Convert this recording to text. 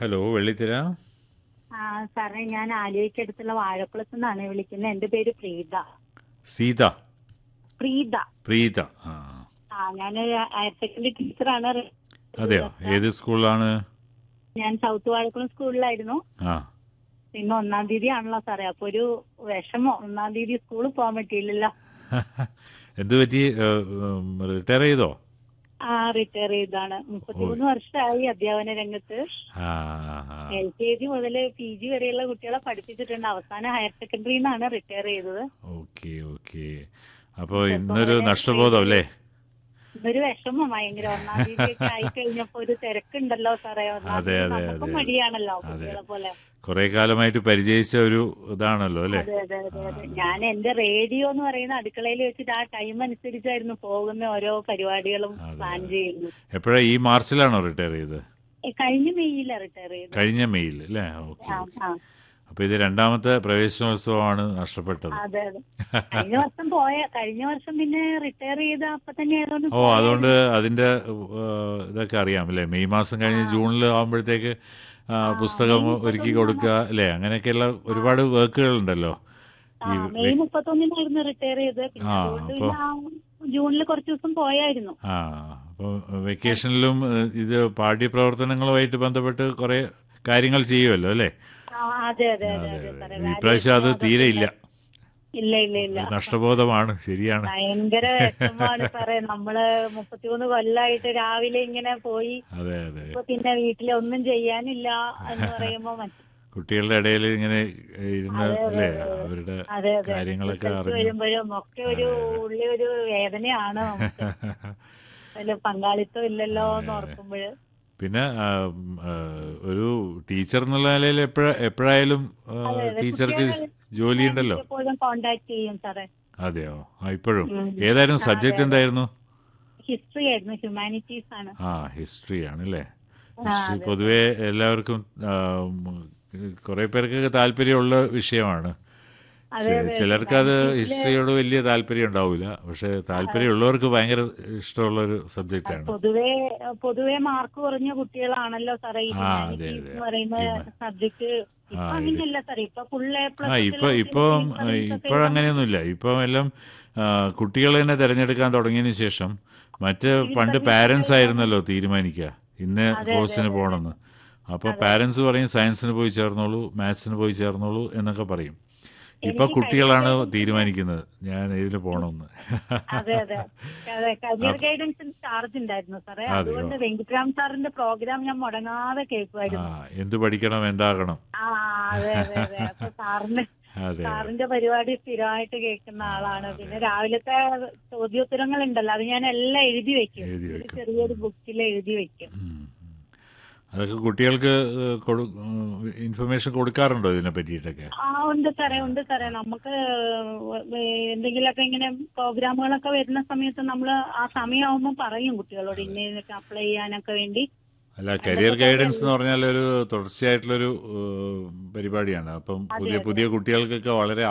Hello വെള്ളിത്തിര ആ സാറേ ഞാൻ ആലുവയ്ക്കടുത്തുള്ള വാഴക്കുളത്ത് നിന്നാണ് വിളിക്കുന്നത് എന്റെ പേര് പ്രീത സീത പ്രീത പ്രീത ആ ആ ഞാൻ ഹയർ സെക്കൻഡറി ടീച്ചറാണ് അതെയോ ഏത് സ്കൂളിലാണ് ഞാൻ സൗത്ത് വാഴക്കുളം സ്കൂളിലായിരുന്നു ആ പിന്നെ ഒന്നാം തീയതി ആണല്ലോ സാറേ അപ്പൊ ഒരു വിഷമം ഒന്നാം തീയതി സ്കൂളിൽ പോകാൻ പറ്റിയില്ലല്ലോ എന്ത് പറ്റി റിട്ടയർ ചെയ്തോ ആ റിട്ടയർ ചെയ്താണ് മുപ്പത്തിമൂന്ന് വർഷമായി അധ്യാപന രംഗത്ത് ആ ആ, എൽ കെ ജി മുതൽ പി ജി വരെയുള്ള കുട്ടികളെ പഠിപ്പിച്ചിട്ടുണ്ട് അവസാനം ഹയർ സെക്കൻഡറിയിൽ നിന്നാണ് റിട്ടയർ ചെയ്തത് ഓക്കെ ഓക്കെ അപ്പോൾ ഇന്നൊരു നഷ്ടബോധം അല്ലേ ഒരു വിഷമം ഭയങ്കര ഒന്നാം തീയതി ഒക്കെ ആയി കഴിഞ്ഞപ്പോ ഒരു തിരക്കുണ്ടല്ലോ സാറേ ഒന്നാം അതെ, തീയതി അതെ, നമുക്കും അതെ. മടിയാണല്ലോ അതെ. കുട്ടികളെ പോലെ കുറെ കാലമായിട്ട് പരിചയിച്ച ഒരു ഇതാണല്ലോ അല്ലേ അതെ അതെ അതെ അതെ ഞാൻ എന്റെ റേഡിയോ എന്ന് പറയുന്ന അടുക്കളയിൽ വെച്ചിട്ട് ആ ടൈം അനുസരിച്ചായിരുന്നു പോകുന്ന ഓരോ പരിപാടികളും അതെ, പ്ലാൻ അതെ. ചെയ്യുന്നു എപ്പോഴാ ഈ മാർച്ചിലാണോ റിട്ടയർ ചെയ്തത് ഏ, കഴിഞ്ഞ മെയ്യില റിട്ടയർ ചെയ്തത് കഴിഞ്ഞ മെയ്യിൽ അല്ലേ ഓക്കെ ആ, ആ, അപ്പൊ ഇത് രണ്ടാമത്തെ പ്രവേശനോത്സവമാണ് നഷ്ടപ്പെട്ടത് അതെ അതെ കഴിഞ്ഞ വർഷം പോയ കഴിഞ്ഞ വർഷം പിന്നെ റിട്ടയർ ചെയ്ത അപ്പൊ തന്നെ ആയതുകൊണ്ട് ഓ അതുകൊണ്ട് അതിന്റെ ഏഹ്, ഇതൊക്കെ അറിയാം അല്ലേ മെയ് മാസം കഴിഞ്ഞ് ജൂണിൽ ആകുമ്പോഴത്തേക്ക് ആ, പുസ്തകം ഒരുക്കി കൊടുക്കുക അല്ലേ അങ്ങനെയൊക്കെയുള്ള ഒരുപാട് വർക്കുകൾ ഉണ്ടല്ലോ ആ, മെയ് മുപ്പത്തൊന്നിനായിരുന്നു റിട്ടയർ ചെയ്തത് പിന്നെ ആ, അതുകൊണ്ട് അപ്പൊ- പിന്നെ ആ ജൂണിൽ കുറച്ച് ദിവസം പോയായിരുന്നു ആ അപ്പോൾ വെക്കേഷനിലും ഏഹ്, ഇത് പാഠ്യപ്രവർത്തനങ്ങളുമായിട്ട് ബന്ധപ്പെട്ട് കുറെ കാര്യങ്ങൾ ചെയ്യുമല്ലോ അല്ലേ ആ, അതെ അതെ അതെ അതെ അതെ അതെ സാറേ ഇപ്രാവശ്യം അത് തീരെ ഇല്ല ഇല്ല ഇല്ല ഇല്ല ഒരു നഷ്ടബോധമാണ് ശരിയാണ് ഭയങ്കര വിഷമമാണ് സാറേ നമ്മള് മുപ്പത്തിമൂന്ന് കൊല്ലായിട്ട് രാവിലെ ഇങ്ങനെ പോയി അതെ അതെ ഇപ്പൊ പിന്നെ വീട്ടിലെ ഒന്നും ചെയ്യാനില്ല എന്ന് പറയുമ്പോ മറ്റ് കുട്ടികളുടെ ഇടയിൽ ഇങ്ങനെ ഇരുന്ന് അതെ, അതെ, അല്ലേ അതെ. അവരുടെ അതെ അതെ കാര്യങ്ങളൊക്കെ റിസൾട്ട് അറിഞ്ഞു വരുമ്പോഴും ഒക്കെ ഒരു ഉള്ളി ഒരു വേദനയാണ് നമുക്ക് അതില് പങ്കാളിത്തം ഇല്ലല്ലോ എന്ന് ഓർക്കുമ്പോഴ് പിന്നെ ആ, ഉം, ആ, ഒരു ടീച്ചർ എന്നുള്ള നിലയിൽ എപ്പോഴ എപ്പോഴായാലും ആ, അതെ, അതെ. ടീച്ചർക്ക് കുട്ടികളെ ജോലി ഉണ്ടല്ലോ എപ്പോഴും കോണ്ടാക്ട് ചെയ്യും സാറേ അതെയോ ആ ഇപ്പോഴും ഉം. ഏതായിരുന്നു ആ, സബ്ജക്റ്റ് അതെ, അതെ. എന്തായിരുന്നു ഹിസ്റ്ററി ആയിരുന്നു ഹ്യൂമാനിറ്റീസ് ആണ് ആ ഹിസ്റ്ററി ആണല്ലേ ആ, ഹിസ്റ്ററി അതെ. പൊതുവെ എല്ലാവർക്കും ആ, ഉം, കുറെ പേർക്കൊക്കെ താല്പര്യമുള്ള വിഷയമാണ് അതെ, ചെ- അതെ. ചിലർക്ക് അത് വീട്ടില് ഹിസ്റ്ററിയോട് വലിയ താല്പര്യം ഉണ്ടാവില്ല പക്ഷെ താല്പര്യമുള്ളവർക്ക് ഭയങ്കര ഇഷ്ടമുള്ള ഒരു സബ്ജക്റ്റ് ആണ് പൊതുവെ പൊതുവെ മാർക്ക് കുറഞ്ഞ കുട്ടികളാണല്ലോ സാറേ ഈ ആ, അതെ, ഹ്യൂമാനിറ്റീസ് അതെ. എന്ന് പറയുന്ന ഹ്യൂമ- സബ്ജക്ട് ഇപ്പൊ ആ, ഇത്. അങ്ങനെയല്ല സാറേ ഇപ്പൊ ഫുൾ എ ആ പ്ലസ് ഇപ്പൊ ഇപ്പം ഇപ്പോഴങ്ങനെയൊന്നുമില്ല ഇപ്പം എല്ലാം ആ, കുട്ടികൾ തന്നെ തിരഞ്ഞെടുക്കാൻ തുടങ്ങിയതിന് ശേഷം മറ്റ് പണ്ട് പാരൻസ് ആയിരുന്നല്ലോ തീരുമാനിക്കുക ഇന്ന അതെ, കോഴ്സിന് അതെ. പോകണമെന്ന് അപ്പോൾ പാരൻസ് പറയും സയൻസിന് പോയി ചേർന്നോളൂ മാത്സിന് പോയി ചേർന്നോളൂ എന്നൊക്കെ പറയും ഇപ്പൊ എനിക്ക് കുട്ടികളാണ് കഴിഞ്ഞ തീരുമാനിക്കുന്നത് ഞാൻ ഇതിൽ പോകണമെന്ന് അതെ അതെ അതെ കരിയർ ഗൈഡൻസിന് ചാർജ് ഉണ്ടായിരുന്നു സാറേ അതെയോ? അതുകൊണ്ട് വെങ്കിട്ടരാം സാറിന്റെ പ്രോഗ്രാം ഞാൻ മുടങ്ങാതെ ആ കേൾക്കുമായിരുന്നു എന്ത് പഠിക്കണം എന്താകണം ആ അതെ അതെ അതെ അപ്പൊ സാറിന് അതെ സാറിന്റെ പരിപാടി സ്ഥിരമായിട്ട് കേൾക്കുന്ന ആളാണ് പിന്നെ രാവിലത്തെ ചോദ്യോത്തരങ്ങൾ ഉണ്ടല്ലോ അത് ഞാൻ എല്ലാം എഴുതി വെക്കും എഴുതി ഒരു വെക്കും. ചെറിയൊരു ബുക്കിൽ എഴുതി വെക്കും ഉം, ഉം. അതൊക്കെ കുട്ടികൾക്ക് ഇൻഫർമേഷൻ കൊടുക്കാറുണ്ടോ ഇതിനെ പറ്റിയിട്ടൊക്കെ ആ ഉണ്ട് സാറേ ഉണ്ട് സാറേ നമുക്ക് എന്തെങ്കിലുമൊക്കെ ഇങ്ങനെ പ്രോഗ്രാമുകളൊക്കെ വരുന്ന സമയത്ത് നമ്മൾ ആ സമയമാകുമ്പോൾ പറയും കുട്ടികളോട് ഇന്ന ഇതിനൊക്കെ അപ്ലൈ ചെയ്യാനൊക്കെ വേണ്ടി അല്ല കരിയർ ഗൈഡൻസ് എന്ന് പറഞ്ഞാൽ ഒരു തുടർച്ചയായിട്ടുള്ളൊരു ഏഹ്, പരിപാടിയാണ് അപ്പം പുതിയ പുതിയ കുട്ടികൾക്കൊക്കെ വളരെ